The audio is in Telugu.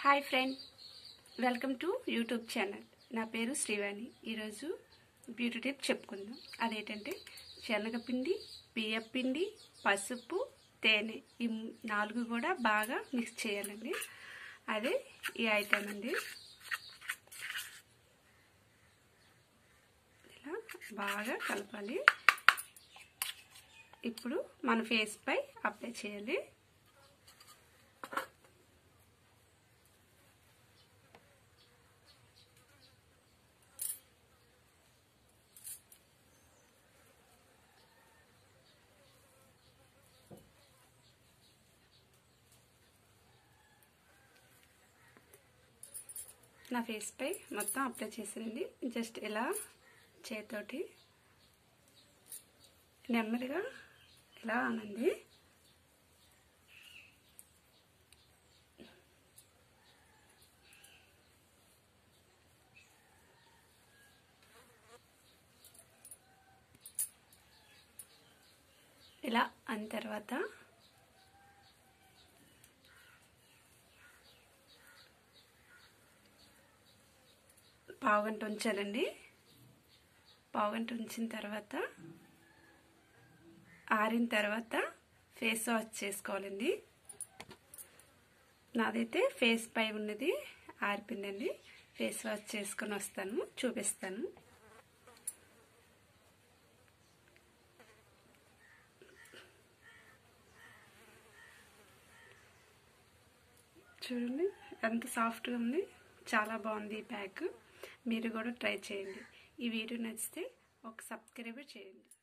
hi friend welcome to YouTube channel నా పేరు శ్రీవాణి ఈరోజు బ్యూటీ టిప్ చెప్పుకుందాం అదేంటంటే శనగపిండి బియ్యపిండి పసుపు తేనె ఈ నాలుగు కూడా బాగా మిక్స్ చేయాలండి అదే ఈ ఐటమ్ అండి ఇలా బాగా కలపాలి ఇప్పుడు మన ఫేస్ పై అప్లై చేయాలి నా ఫేస్ పై మొత్తం అప్లై చేసానండి జస్ట్ ఇలా చేతోటి నెమ్మదిగా ఇలా అనండి ఇలా అన్న తర్వాత పావుగంట ఉంచాలండి పావుగంట ఉంచిన తర్వాత ఆరిన తర్వాత ఫేస్ వాష్ చేసుకోవాలండి నాదైతే ఫేస్ పై ఉన్నది ఆరిపోయిందండి ఫేస్ వాష్ చేసుకొని వస్తాను చూపిస్తాను చూడండి ఎంత సాఫ్ట్గా ఉంది చాలా బాగుంది ఈ ప్యాక్ మీరు కూడా ట్రై చేయండి ఈ వీడియో నచ్చితే ఒక సబ్స్క్రైబ్ చేయండి